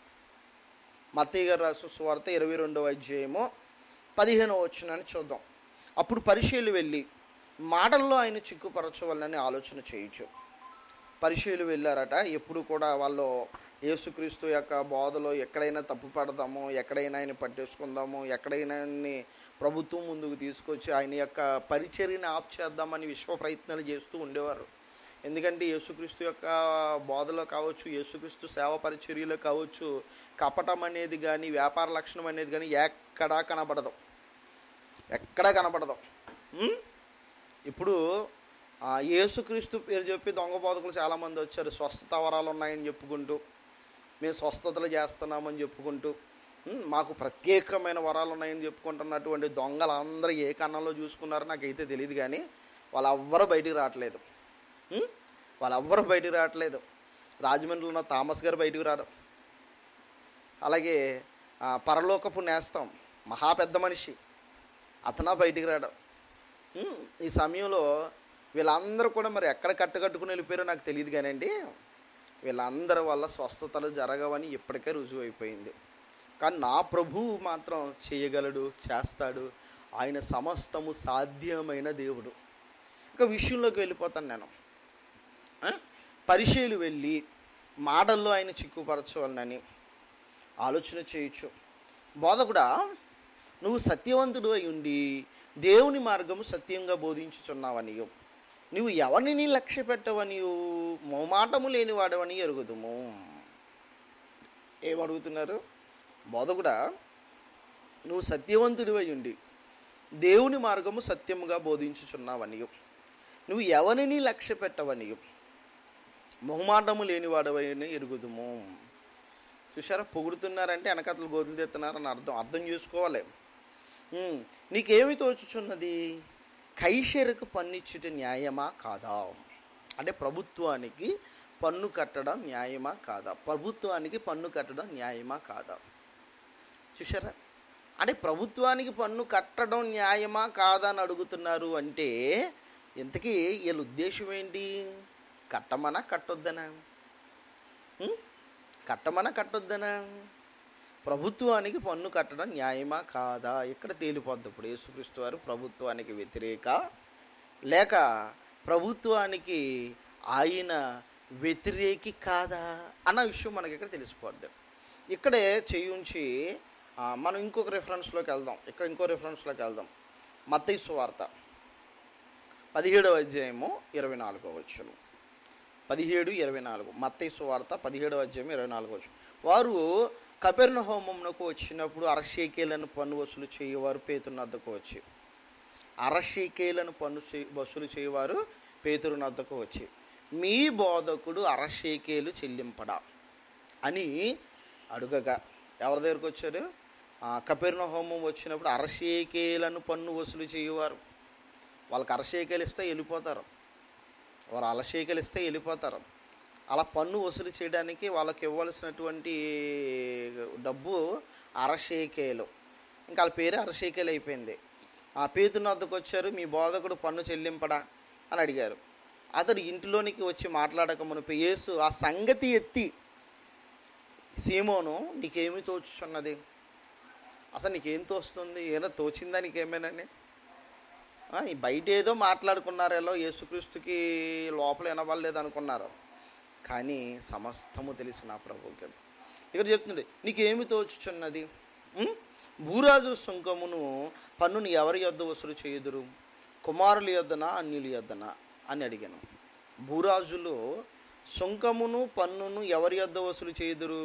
Speaker 1: మత్తయ్య గారు రాసు సువార్త ఇరవై రెండవ అధ్యాయము పదిహేనవ వచ్చినాన్ని చూద్దాం అప్పుడు పరిశీలు వెళ్ళి మాటల్లో ఆయన చిక్కుపరచవాలని ఆలోచన చేయొచ్చు పరిశీలు వెళ్ళారట ఎప్పుడు కూడా వాళ్ళు యేసుక్రీస్తు యొక్క బోధలో ఎక్కడైనా తప్పు పడదాము ఎక్కడైనా ఆయన పట్టేసుకుందాము ఎక్కడైనా ఆయన్ని ప్రభుత్వం ముందుకు తీసుకొచ్చి ఆయన యొక్క పరిచర్యని ఆప్ చేద్దామని విశ్వ ప్రయత్నాలు చేస్తూ ఉండేవారు ఎందుకంటే యేసుక్రీస్తు యొక్క బోధలో కావచ్చు యేసుక్రీస్తు సేవ పరిచర్యలో కావచ్చు కపటం అనేది కానీ వ్యాపార లక్షణం అనేది కానీ ఎక్కడా కనబడదు ఎక్కడా కనబడదు ఉం? ఇప్పుడు ఆ, యేసుక్రీస్తు పేరు చెప్పి దొంగ బోధకులు చాలామంది వచ్చారు స్వస్థత వరాలు ఉన్నాయని చెప్పుకుంటూ మేము స్వస్థతలు చేస్తున్నామని చెప్పుకుంటూ ఉం, మాకు ప్రత్యేకమైన వరాలు ఉన్నాయని చెప్పుకుంటున్నటువంటి దొంగలందరూ ఏ కన్నంలో చూసుకున్నారో నాకైతే తెలియదు కానీ వాళ్ళెవ్వరూ బయటికి రావట్లేదు ఉం? వాళ్ళెవ్వరూ బయటికి రావట్లేదు రాజమండ్రిలో ఉన్న థామస్ గారు బయటికి రారు అలాగే ఆ, పరలోకపు నేస్తం మహా పెద్ద మనిషి అతనా బయటికి రాడు ఉం, ఈ సమయంలో వీళ్ళందరూ కూడా మరి ఎక్కడ కట్టకట్టుకుని వెళ్ళిపోయారో నాకు తెలియదు కానండి వీళ్ళందరి వల్ల స్వస్థతలు జరగవని ఇప్పటికే రుజువు అయిపోయింది కానీ నా ప్రభువు మాత్రం చేయగలడు చేస్తాడు ఆయన సమస్తము సాధ్యమైన దేవుడు ఇక విషయంలోకి వెళ్ళిపోతాను నేను ఆ? పరిచయలు వెళ్ళి మాటల్లో ఆయన చిక్కుపరచవాలని ఆలోచన చేయొచ్చు బోధకుడా నువ్వు సత్యవంతుడు అయి ఉండి దేవుని మార్గము సత్యంగా బోధించుచున్నావనియు నువ్వు ఎవరిని లక్ష్య పెట్టవనియు మొమాటము లేనివాడవని ఎరుగుదుము ఏమడుగుతున్నారు బోధకుడా నువ్వు సత్యవంతుడు అయి ఉండి దేవుని మార్గము సత్యముగా బోధించుచున్నావనియు నువ్వు ఎవరిని లక్ష్య పెట్టవనియు మొహమాటము లేనివాడవని ఎరుగుదుము చూసారా పొగుడుతున్నారంటే వెనకతలు గోతులు తెస్తున్నారని అర్థం అర్థం చేసుకోవాలి ఉమ్, నీకేమి తోచుచున్నది కైషరకు పన్నిచ్చుట న్యాయమా కాదా అంటే ప్రభుత్వానికి పన్ను కట్టడం న్యాయమా కాదా ప్రభుత్వానికి పన్ను కట్టడం న్యాయమా కాదా చూసారా అంటే ప్రభుత్వానికి పన్ను కట్టడం న్యాయమా కాదా అని అడుగుతున్నారు అంటే ఇంతకీ వీళ్ళ ఉద్దేశం ఏంటి కట్టమనా కట్టొద్దనా ఉం? కట్టమనా కట్టొద్దనా ప్రభుత్వానికి పన్ను కట్టడం న్యాయమా కాదా ఇక్కడ తేలిపోద్ది ఇప్పుడు యేసుక్రీస్తు వారు ప్రభుత్వానికి వ్యతిరేక లేక ప్రభుత్వానికి ఆయన వ్యతిరేకి కాదా అన్న విషయం మనకి ఇక్కడ తెలిసిపోద్ది ఇక్కడే చేయించి ఆ, మనం ఇంకొక రెఫరెన్స్లోకి వెళ్దాం ఇక్కడ ఇంకో రెఫరెన్స్లోకి వెళ్దాం మత్తయి సువార్త పదిహేడవ అధ్యాయము ఇరవై నాలుగో వచ్చును పదిహేడు ఇరవై నాలుగు మత్తయి సువార్త పదిహేడవ అధ్యాయం ఇరవై నాలుగో వచ్చు వారు కపెర్ణ హోమంనకు వచ్చినప్పుడు అరషేకేలను పన్ను వసూలు చేయవారు పేతున్న వద్దకు వచ్చి అరషేకేలను పన్ను చే- వసూలు చేయవారు పేతురు నద్దకు వచ్చి మీ బోధకుడు అరషేకేలు చెల్లింపడా అని అడుగగా ఎవరి దగ్గరకు వచ్చారు కపెర్ణ హోమం వచ్చినప్పుడు అరషేకేలను పన్ను వసూలు చేయవారు వాళ్ళకి అరషేకేలు ఇస్తే వెళ్ళిపోతారు వారు అరషేకేలు ఇస్తే వెళ్ళిపోతారు అలా పన్ను వసూలు చేయడానికి వాళ్ళకి ఇవ్వాల్సినటువంటి డబ్బు అరషేకేలు ఇంకా వాళ్ళ పేరు అరషేకేలు అయిపోయింది ఆ పేతుని వద్దకు వచ్చారు మీ బోధకుడు పన్ను చెల్లింపడా అని అడిగారు అతడు ఇంటిలోనికి వచ్చి మాట్లాడక మునిపి యేసు ఆ సంగతి ఎత్తి సీమోను నీకేమి తోచుచున్నది అసలు నీకేం తోస్తుంది ఏదో తోచిందా నీకేమేనని ఆ, ఈ బయట ఏదో మాట్లాడుకున్నారేలో యేసుక్రీస్తుకి లోపల వినవలేదు అనుకున్నారు కానీ సమస్తము తెలిసిన ప్రభువుకి ఇక్కడ చెప్తుంది నీకేమి తోచుచున్నది ఉం? భూరాజు సుంకమును పన్నుని ఎవరి యొద్ద వసూలు చేయుదురు కుమారుల యొద్దనా అన్యుల యొద్దనా అని అడిగాను భూరాజులు సుంకమును పన్నును ఎవరి యొద్ద వసూలు చేయుదురు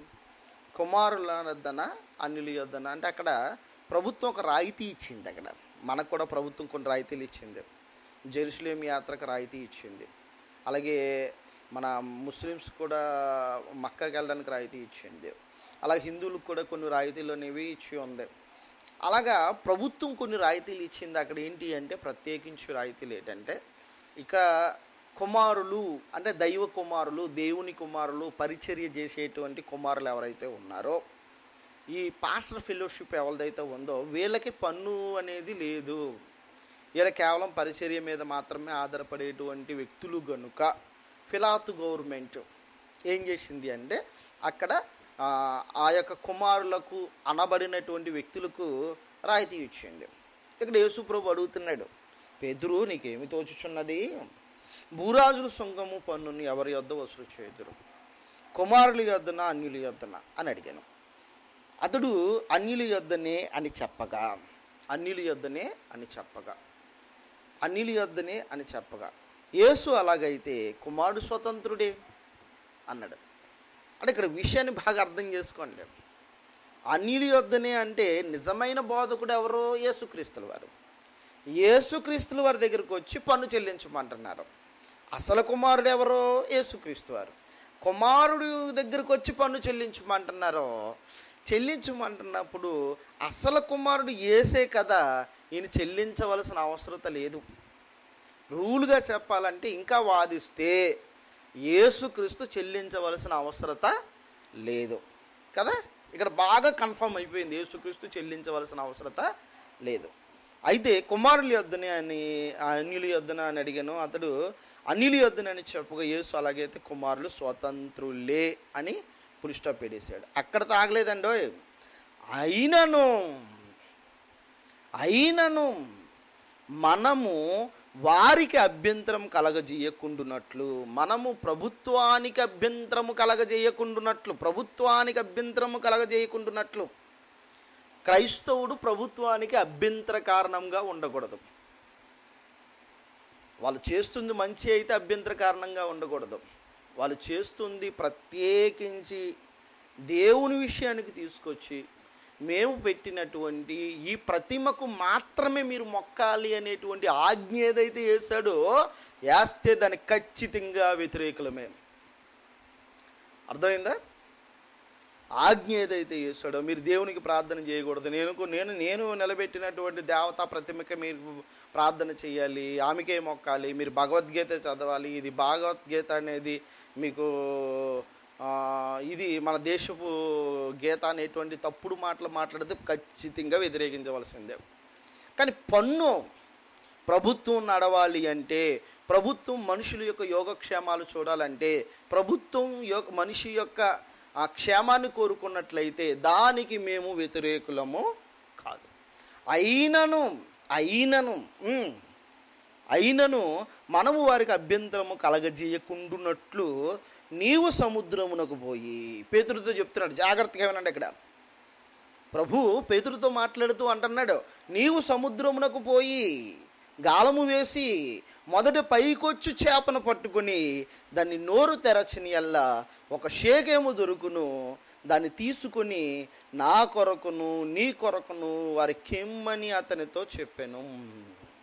Speaker 1: కుమారుల వద్దన అన్యుల యొద్దన అంటే అక్కడ ప్రభుత్వం ఒక రాయితీ ఇచ్చింది అక్కడ మనకు కూడా ప్రభుత్వం కొన్ని రాయితీలు ఇచ్చింది జెరూసలేం యాత్రకు రాయితీ ఇచ్చింది అలాగే మన ముస్లిమ్స్ కూడా మక్కాకి వెళ్ళడానికి రాయితీ ఇచ్చింది అలాగే హిందువులకు కూడా కొన్ని రాయితీలు అనేవి ఇచ్చి ఉంది అలాగా ప్రభుత్వం కొన్ని రాయితీలు ఇచ్చింది అక్కడ ఏంటి అంటే ప్రత్యేకించి రాయితీలు ఏంటంటే ఇక కుమారులు అంటే దైవ కుమారులు దేవుని కుమారులు పరిచర్య చేసేటువంటి కుమారులు ఎవరైతే ఉన్నారో ఈ పాస్టర్ ఫెలోషిప్ ఎవరిదైతే ఉందో వీళ్ళకి పన్ను అనేది లేదు వీళ్ళ కేవలం పరిచర్య మీద మాత్రమే ఆధారపడేటువంటి వ్యక్తులు గనుక ఫిలాతు గవర్నమెంట్ ఏం చేసింది అంటే అక్కడ ఆ, ఆ యొక్క కుమారులకు అనబడినటువంటి వ్యక్తులకు రాయితీ ఇచ్చింది ఇక్కడ యేసుప్రభు అడుగుతున్నాడు పేతురు నీకేమి తోచుచున్నది భూరాజుల సొంగము పన్నుని ఎవరి యొద్ద వసూలు చేయుదురు కుమారుల యొద్దన అన్యుల యొద్దన అని అడిగాను అతడు అన్యుల యొద్దనే అని చెప్పగా అన్యుల యొద్దనే అని చెప్పగా అన్యుల యొద్దనే అని చెప్పగా యేసు అలాగైతే కుమారుడు స్వతంత్రుడే అన్నాడు అంటే ఇక్కడ విషయాన్ని బాగా అర్థం చేసుకోండి అన్యుల యొద్దనే అంటే నిజమైన బోధకుడు ఎవరో యేసుక్రీస్తుల వారు యేసుక్రీస్తుల వారి దగ్గరికి వచ్చి పన్ను చెల్లించమంటున్నారు అసలు కుమారుడు ఎవరో యేసుక్రీస్తు వారు కుమారుడు దగ్గరికి వచ్చి పన్ను చెల్లించమంటున్నారో చెల్లించమంటున్నప్పుడు అసలు కుమారుడు ఏసే కదా ఈయన చెల్లించవలసిన అవసరత లేదు రూల్గా చెప్పాలంటే ఇంకా వాదిస్తే యేసుక్రీస్తు చెల్లించవలసిన అవసరత లేదు కదా ఇక్కడ బాగా కన్ఫర్మ్ అయిపోయింది యేసుక్రీస్తు చెల్లించవలసిన అవసరత లేదు అయితే కుమారుల యొద్దనే అని ఆ అన్యుల యొద్దన అని అడిగాను అతడు అన్యుల యొద్దన అని చెప్పగా యేసు అలాగైతే కుమారులు స్వతంత్రులే అని పులి స్టాప్ పెట్టేశాడు అక్కడ తాగలేదండోయ్ అయినను అయినను మనము వారికి అభ్యంతరం కలగజేయకుండునట్లు మనము ప్రభుత్వానికి అభ్యంతరము కలగజేయకుండునట్లు ప్రభుత్వానికి అభ్యంతరము కలగజేయకుండునట్లు క్రైస్తవుడు ప్రభుత్వానికి అభ్యంతర కారణంగా ఉండకూడదు వాళ్ళు చేస్తుంది మంచి అయితే అభ్యంతర కారణంగా ఉండకూడదు వాళ్ళు చేస్తుంది ప్రత్యేకించి దేవుని విషయానికి తీసుకొచ్చి మేము పెట్టినటువంటి ఈ ప్రతిమకు మాత్రమే మీరు మొక్కాలి అనేటువంటి ఆజ్ఞ ఏదైతే వేశాడో వేస్తే దానికి ఖచ్చితంగా వ్యతిరేకులమే అర్థమైందా ఆజ్ఞ ఏదైతే చేస్తాడో మీరు దేవునికి ప్రార్థన చేయకూడదు నేను నేను నేను నిలబెట్టినటువంటి దేవతా ప్రతిమకి మీరు ప్రార్థన చేయాలి ఆమెకే మొక్కాలి మీరు భగవద్గీత చదవాలి ఇది భగవద్గీత అనేది మీకు ఆ, ఇది మన దేశపు గీత అనేటువంటి తప్పుడు మాటలు మాట్లాడితే ఖచ్చితంగా వ్యతిరేకించవలసిందే కానీ పన్ను ప్రభుత్వం నడవాలి అంటే ప్రభుత్వం మనుషుల యొక్క యోగక్షేమాలు చూడాలంటే ప్రభుత్వం యొక్క మనిషి యొక్క ఆ క్షేమాన్ని కోరుకున్నట్లయితే దానికి మేము వ్యతిరేకులము కాదు అయినను అయినను ఉమ్, అయినను మనము వారికి అభ్యంతరము కలగజేయకుండునట్లు నీవు సముద్రమునకు పోయి పేతుడితో చెప్తున్నాడు జాగ్రత్తగా వినండి ఇక్కడ ప్రభు పేతుడితో మాట్లాడుతూ అంటున్నాడు నీవు సముద్రమునకు పోయి గాలము వేసి మొదట పైకొచ్చు చేపను పట్టుకొని దాన్ని నోరు తెరచని అల్లా ఒక షేకేము దొరుకును దాన్ని తీసుకొని నా కొరకును నీ కొరకును వారి కెమ్మని అతనితో చెప్పాను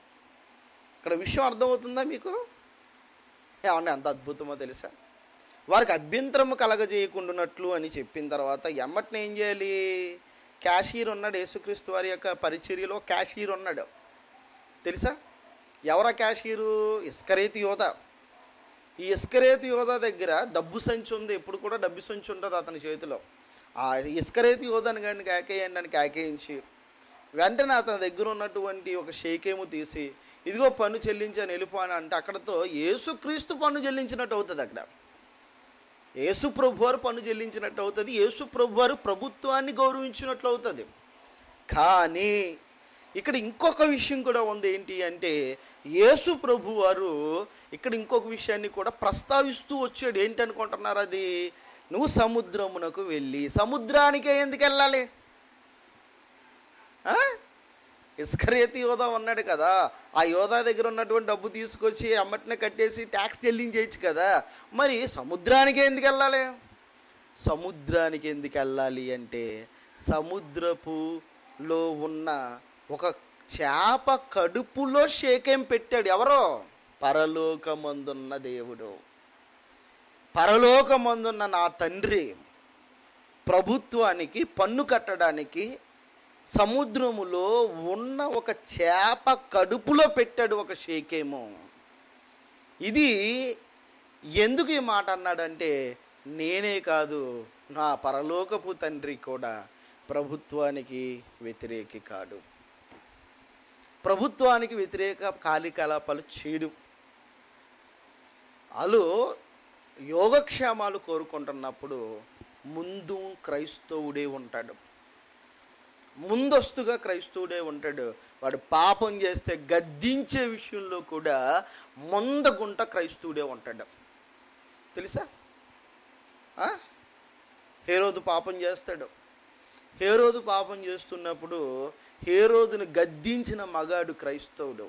Speaker 1: ఇక్కడ విషయం అర్థమవుతుందా మీకు ఏమన్నా ఎంత అద్భుతమో తెలుసా వారికి అభ్యంతరము కలగజేయకుండానట్లు అని చెప్పిన తర్వాత ఎమ్మటిని ఏం చేయాలి క్యాషియర్ ఉన్నాడు యేసుక్రీస్తు వారి యొక్క పరిచర్యలో క్యాషియర్ ఉన్నాడు తెలుసా ఎవరా క్యాషియరు ఇస్కరేతి యోధ ఈ ఇస్కరేతి యోధ దగ్గర డబ్బు సంచి ఉంది ఎప్పుడు కూడా డబ్బు సంచి ఉంటుంది అతని చేతిలో ఆ ఇస్కరేతి యోధని కానీ కేకేయండి అని కేకేయించి వెంటనే అతని దగ్గర ఉన్నటువంటి ఒక షేకేము తీసి ఇదిగో పన్ను చెల్లించాను వెళ్ళిపో అని అంటే అక్కడతో యేసుక్రీస్తు పన్ను చెల్లించినట్టు అవుతుంది అక్కడ యేసు ప్రభు వారు పన్ను చెల్లించినట్టు అవుతుంది యేసు ప్రభు వారు ప్రభుత్వాన్ని గౌరవించినట్లు అవుతుంది కానీ ఇక్కడ ఇంకొక విషయం కూడా ఉంది ఏంటి అంటే యేసు ప్రభు వారు ఇక్కడ ఇంకొక విషయాన్ని కూడా ప్రస్తావిస్తూ వచ్చాడు ఏంటి అనుకుంటున్నారు అది నువ్వు సముద్రమునకు వెళ్ళి సముద్రానికే ఎందుకు వెళ్ళాలి ఆ? ఇస్కరేతి యోధా ఉన్నాడు కదా ఆ యోధా దగ్గర ఉన్నటువంటి డబ్బు తీసుకొచ్చి అమ్మటినే కట్టేసి ట్యాక్స్ చెల్లించేయచ్చు కదా మరి సముద్రానికి ఎందుకు వెళ్ళాలి సముద్రానికి ఎందుకు వెళ్ళాలి అంటే సముద్రపులో ఉన్న ఒక చేప కడుపులో షేకేం పెట్టాడు ఎవరో పరలోకమందున్న దేవుడు పరలోకమందున్న నా తండ్రి ప్రభుత్వానికి పన్ను కట్టడానికి సముద్రములో ఉన్న ఒక చేప కడుపులో పెట్టాడు ఒక షేకేమో ఇది ఎందుకు ఈ మాట అన్నాడంటే నేనే కాదు నా పరలోకపు తండ్రి కూడా ప్రభుత్వానికి వ్యతిరేకి కాడు ప్రభుత్వానికి వ్యతిరేక కార్యకలాపాలు చేయడు వాళ్ళు యోగక్షేమాలు కోరుకుంటున్నప్పుడు ముందు క్రైస్తవుడే ఉంటాడు ముందస్తుగా క్రైస్తవుడే ఉంటాడు వాడు పాపం చేస్తే గద్దించే విషయంలో కూడా ముందగుంట క్రైస్తవుడే ఉంటాడు తెలుసా ఆ? హేరోదు పాపం చేస్తాడు హేరోదు పాపం చేస్తున్నప్పుడు హేరోదుని గద్దించిన మగాడు క్రైస్తవుడు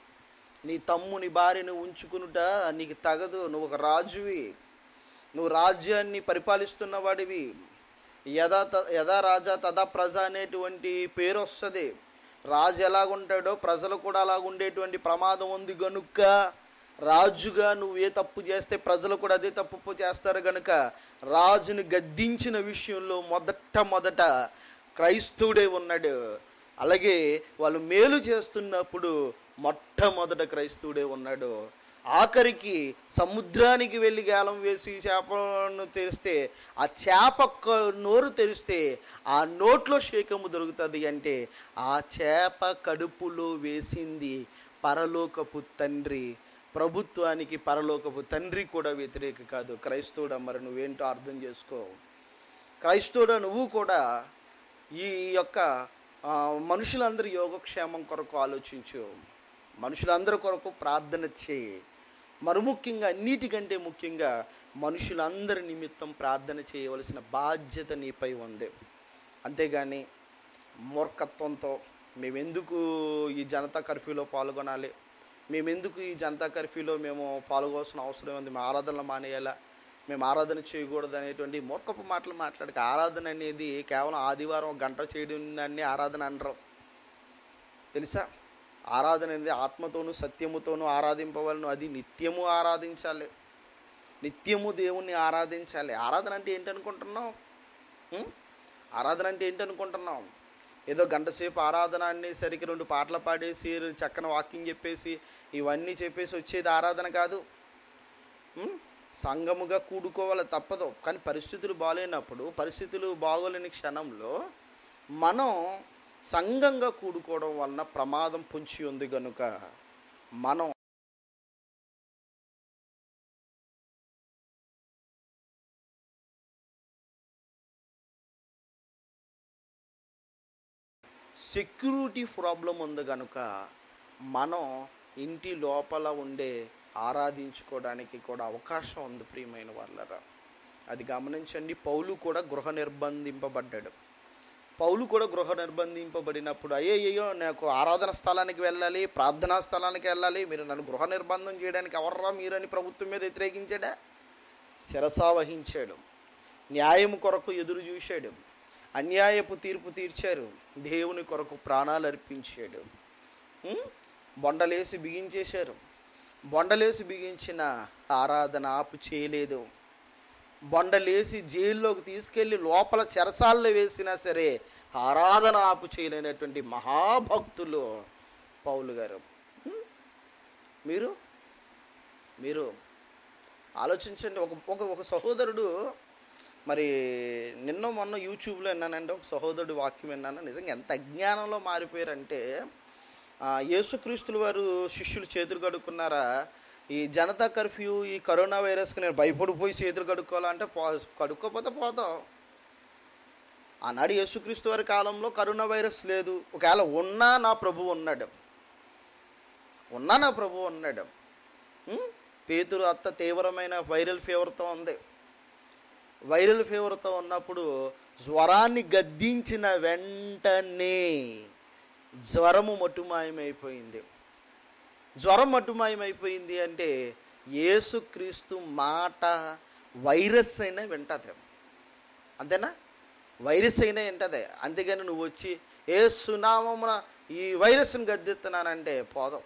Speaker 1: నీ తమ్ముని భార్యను ఉంచుకునుట నీకు తగదు నువ్వు ఒక రాజువి నువ్వు రాజ్యాన్ని పరిపాలిస్తున్న వాడివి యథా త- యథా రాజా తదా ప్రజ అనేటువంటి పేరు వస్తుంది రాజు ఎలాగుంటాడో ప్రజలు కూడా అలాగుండేటువంటి ప్రమాదం ఉంది గనుక రాజుగా నువ్వు ఏ తప్పు చేస్తే ప్రజలు కూడా అదే తప్పు చేస్తారు గనుక రాజుని గద్దించిన విషయంలో మొదట మొదట క్రైస్తవుడే ఉన్నాడు అలాగే వాళ్ళు మేలు చేస్తున్నప్పుడు మొట్టమొదట క్రైస్తవుడే ఉన్నాడు ఆఖరికి సముద్రానికి వెళ్ళి గాలం వేసి చేపలను తెరిస్తే ఆ చేప క- నోరు తెరిస్తే ఆ నోట్లో శేకము దొరుకుతుంది అంటే ఆ చేప కడుపులో వేసింది పరలోకపు తండ్రి ప్రభుత్వానికి పరలోకపు తండ్రి కూడా వ్యతిరేక కాదు క్రైస్తవుడా మరి నువ్వేంటో అర్థం చేసుకో క్రైస్తవుడా నువ్వు కూడా ఈ యొక్క ఆ, మనుషులందరి యోగక్షేమం కొరకు ఆలోచించు మనుషులందరి కొరకు ప్రార్థన చేయి మరి ముఖ్యంగా అన్నిటికంటే ముఖ్యంగా మనుషులందరి నిమిత్తం ప్రార్థన చేయవలసిన బాధ్యత నీపై ఉంది అంతేగాని మూర్ఖత్వంతో మేమెందుకు ఈ జనతా కర్ఫ్యూలో పాల్గొనాలి మేమెందుకు ఈ జనతా కర్ఫ్యూలో మేము పాల్గొవాల్సిన అవసరం ఉంది మా ఆరాధనలు మానేయాలా మేము ఆరాధన చేయకూడదు అనేటువంటి మూర్ఖపు మాటలు మాట్లాడక ఆరాధన అనేది కేవలం ఆదివారం ఒక గంట చేయడం దాన్ని ఆరాధన అనరు తెలుసా ఆరాధన అనేది ఆత్మతోనూ సత్యముతోనూ ఆరాధింపవలను అది నిత్యము ఆరాధించాలి నిత్యము దేవుణ్ణి ఆరాధించాలి ఆరాధన అంటే ఏంటనుకుంటున్నావు ఉం? ఆరాధన అంటే ఏంటనుకుంటున్నావు ఏదో గంట సేపు ఆరాధన అనేసరికి రెండు పాటలు పాడేసి చక్కన వాకింగ్ చెప్పేసి ఇవన్నీ చెప్పేసి వచ్చేది ఆరాధన కాదు ఉం? సంఘముగా కూడుకోవాలి తప్పదు కానీ పరిస్థితులు బాగాలేనప్పుడు పరిస్థితులు బాగోలేని క్షణంలో మనం సంఘంగా కూడుకోవడం వలన ప్రమాదం పొంచి ఉంది గనుక మనం సెక్యూరిటీ ప్రాబ్లం ఉంది కనుక మనం ఇంటి లోపల ఉండే ఆరాధించుకోవడానికి కూడా అవకాశం ఉంది ప్రియమైన వాళ్ళరా అది గమనించండి పౌలు కూడా గృహ నిర్బంధింపబడ్డాడు పౌలు కూడా గృహ నిర్బంధింపబడినప్పుడు అయ్యయ్యో నాకు ఆరాధన స్థలానికి వెళ్ళాలి ప్రార్థనా స్థలానికి వెళ్ళాలి మీరు నన్ను గృహ నిర్బంధం చేయడానికి ఎవర్రా మీరని ప్రభుత్వం మీద వ్యతిరేకించాడా శిరసా వహించాడు న్యాయం కొరకు ఎదురు చూశాడు అన్యాయపు తీర్పు తీర్చారు దేవుని కొరకు ప్రాణాలు అర్పించాడు ఉం? బొండలేసి బిగించేశారు బొండలేసి బిగించిన ఆరాధన ఆపు చేయలేదు బొండలేసి జైల్లోకి తీసుకెళ్లి లోపల చెరసాల్లో వేసినా సరే ఆరాధన ఆపు చేయలేనటువంటి మహాభక్తులు పౌలు గారు హ్మ్? మీరు మీరు ఆలోచించండి ఒక ఒక ఒక సహోదరుడు మరి నిన్న మొన్న యూట్యూబ్లో విన్నానండి ఒక సహోదరుడు వాక్యం విన్నాను నిజంగా ఎంత అజ్ఞానంలో మారిపోయారంటే ఆ, యేసుక్రీస్తులు వారు శిష్యులు చేతులు కడుక్కున్నారా ఈ జనతా కర్ఫ్యూ ఈ కరోనా వైరస్కి నేను భయపడిపోయి చేతులు కడుక్కోవాలంటే పో కడుక్కోపోతే పోతాం ఆనాడు యేసుక్రీస్తు వారి కాలంలో కరోనా వైరస్ లేదు ఒకవేళ ఉన్నా నా ప్రభు ఉన్నాడు ఉన్నా నా ప్రభు ఉన్నాడు ఉం? పేతురు అత్త తీవ్రమైన వైరల్ ఫీవర్తో ఉంది వైరల్ ఫీవర్తో ఉన్నప్పుడు జ్వరాన్ని గద్దించిన వెంటనే జ్వరము మట్టుమాయమైపోయింది జ్వరం మట్టుమాయమైపోయింది అంటే యేసుక్రీస్తు మాట వైరస్ అయినా వింటది అంతేనా వైరస్ అయినా వింటది అంతేగాని నువ్వు వచ్చి ఏ సునామమున ఈ వైరస్ని గద్దెత్తున్నానంటే పోదాం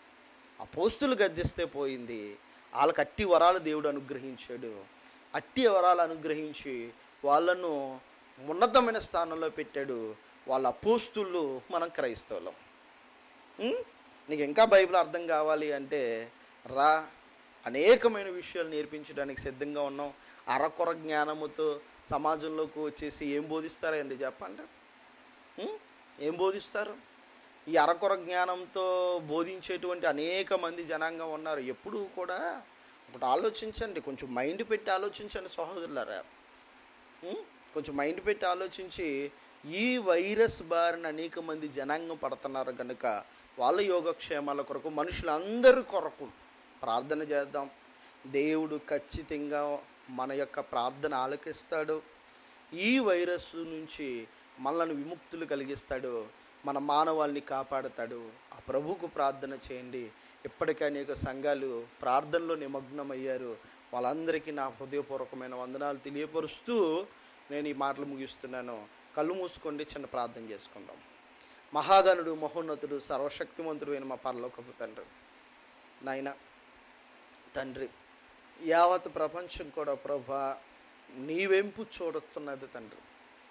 Speaker 1: ఆ పోస్తులు గద్దిస్తే పోయింది వాళ్ళకి అట్టి వరాలు దేవుడు అనుగ్రహించాడు అట్టి వరాలు అనుగ్రహించి వాళ్ళను ఉన్నతమైన స్థానంలో పెట్టాడు వాళ్ళ అపోస్తులు మనం క్రైస్తవులం ఉం? నీకు ఇంకా బైబిల్ అర్థం కావాలి అంటే రా అనేకమైన విషయాలు నేర్పించడానికి సిద్ధంగా ఉన్నాం అరకొర జ్ఞానముతో సమాజంలోకి వచ్చేసి ఏం బోధిస్తారండి చెప్పండి ఉం? ఏం బోధిస్తారు ఈ అరకొర జ్ఞానంతో బోధించేటువంటి అనేక మంది జనాంగం ఉన్నారు ఎప్పుడు కూడా ఒకటి ఆలోచించండి కొంచెం మైండ్ పెట్టి ఆలోచించండి సహోదరులారా ఉం? కొంచెం మైండ్ పెట్టి ఆలోచించి ఈ వైరస్ బారిన అనేక మంది జనాంగం పడుతున్నారు కనుక వాళ్ళ యోగక్షేమాల కొరకు మనుషులందరి కొరకు ప్రార్థన చేద్దాం దేవుడు ఖచ్చితంగా మన యొక్క ప్రార్థన ఆలకిస్తాడు ఈ వైరస్ నుంచి మనల్ని విముక్తులు కలిగిస్తాడు మన మానవాల్ని కాపాడతాడు ఆ ప్రభువుకు ప్రార్థన చేయండి ఇప్పటికే అనేక సంఘాలు ప్రార్థనలో నిమగ్నమయ్యారు వాళ్ళందరికీ నా హృదయపూర్వకమైన వందనాలు తెలియపరుస్తూ నేను ఈ మాటలు ముగిస్తున్నాను కళ్ళు మూసుకోండి చిన్న ప్రార్థన చేసుకుందాం మహాగణుడు మహోన్నతుడు సర్వశక్తిమంతుడు అయిన మా పరలోకపు తండ్రి నాయన తండ్రి యావత్ ప్రపంచం కూడా ప్రభా నీవెంపు చూడుతున్నది తండ్రి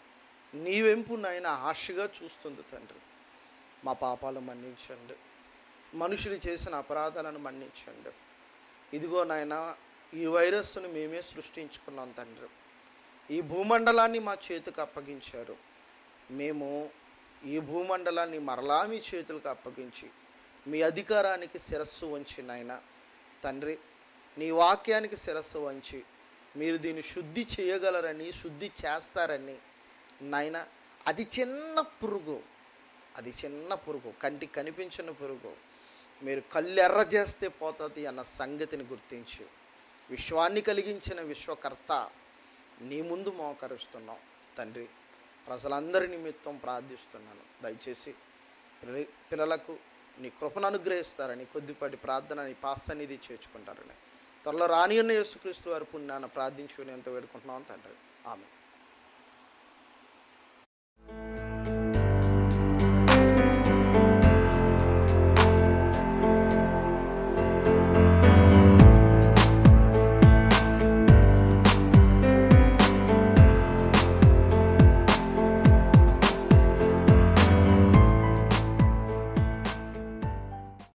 Speaker 1: నీవెంపు నాయన ఆశగా చూస్తుంది తండ్రి మా పాపాలు మన్నించండి మనుషులు చేసిన అపరాధాలను మన్నించండి ఇదిగో నాయన ఈ వైరస్ను మేమే సృష్టించుకున్నాం తండ్రి ఈ భూమండలాన్ని మా చేతికి అప్పగించారు మేము ఈ భూమండలాన్ని మరలా మీ చేతులకు అప్పగించి మీ అధికారానికి శిరస్సు వంచి నాయన తండ్రి నీ వాక్యానికి శిరస్సు వంచి మీరు దీన్ని శుద్ధి చేయగలరని శుద్ధి చేస్తారని నాయన అది చిన్న పురుగు అది చిన్న పురుగు కంటికి కనిపించిన పురుగు మీరు కళ్ళెర్ర చేస్తే పోతుంది అన్న సంగతిని గుర్తించి విశ్వాన్ని కలిగించిన విశ్వకర్త నీ ముందు మోకరిస్తున్నాం తండ్రి ప్రజలందరి నిమిత్తం ప్రార్థిస్తున్నాను దయచేసి పిల్ల- పిల్లలకు నీ కృపను అనుగ్రహిస్తారని కొద్దిపాటి ప్రార్థన నీ పాసన్నిధి చేర్చుకుంటారని త్వరలో రాని ఉన్న యేసుక్రీస్తు వారి పుణ్యాన్ని ప్రార్థించుకుని ఎంత వేడుకుంటున్నాం తండ్రి ఆమె